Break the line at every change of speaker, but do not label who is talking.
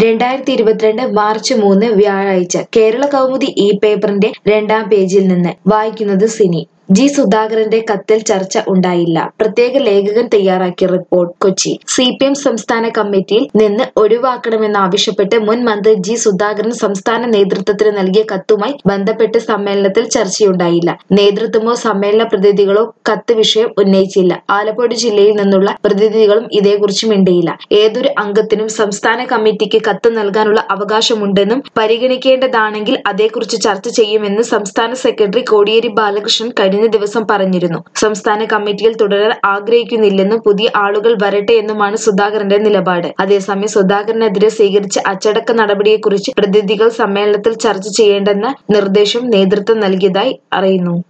രണ്ടായിരത്തി ഇരുപത്തിരണ്ട് മാർച്ച് മൂന്ന് വ്യാഴാഴ്ച കേരള കൗമുദി ഈ പേപ്പറിന്റെ രണ്ടാം പേജിൽ നിന്ന് വായിക്കുന്നത് സിനി ജി സുധാകരന്റെ കത്തിൽ ചർച്ച ഉണ്ടായില്ല പ്രത്യേക ലേഖകൻ തയ്യാറാക്കിയ report Kochi C P M സംസ്ഥാന കമ്മിറ്റിയിൽ നിന്ന് ഒഴിവാക്കണമെന്നാവശ്യപ്പെട്ട് മുൻ മന്ത്രി ജി സുധാകരൻ സംസ്ഥാന നേതൃത്വത്തിന് നൽകിയ കത്തുമായി ബന്ധപ്പെട്ട് സമ്മേളനത്തിൽ ചർച്ചയുണ്ടായില്ല നേതൃത്വമോ സമ്മേളന പ്രതിനിധികളോ കത്ത് വിഷയം ഉന്നയിച്ചില്ല ആലപ്പുഴ ജില്ലയിൽ നിന്നുള്ള പ്രതിനിധികളും ഇതേക്കുറിച്ച് മിണ്ടിയില്ല ഏതൊരു അംഗത്തിനും സംസ്ഥാന കമ്മിറ്റിക്ക് കത്ത് നൽകാനുള്ള അവകാശമുണ്ടെന്നും പരിഗണിക്കേണ്ടതാണെങ്കിൽ അതേക്കുറിച്ച് ചർച്ച ചെയ്യുമെന്ന് സംസ്ഥാന സെക്രട്ടറി കോടിയേരി ബാലകൃഷ്ണൻ കഴിഞ്ഞ ദിവസം പറഞ്ഞിരുന്നു സംസ്ഥാന കമ്മിറ്റിയിൽ തുടരാൻ ആഗ്രഹിക്കുന്നില്ലെന്നും പുതിയ ആളുകൾ വരട്ടെ എന്നുമാണ് സുധാകരന്റെ നിലപാട് അതേസമയം സുധാകരനെതിരെ സ്വീകരിച്ച അച്ചടക്ക നടപടിയെക്കുറിച്ച് പ്രതിനിധികൾ സമ്മേളനത്തിൽ ചർച്ച ചെയ്യേണ്ടെന്ന നിർദ്ദേശം നേതൃത്വം നൽകിയതായി അറിയുന്നു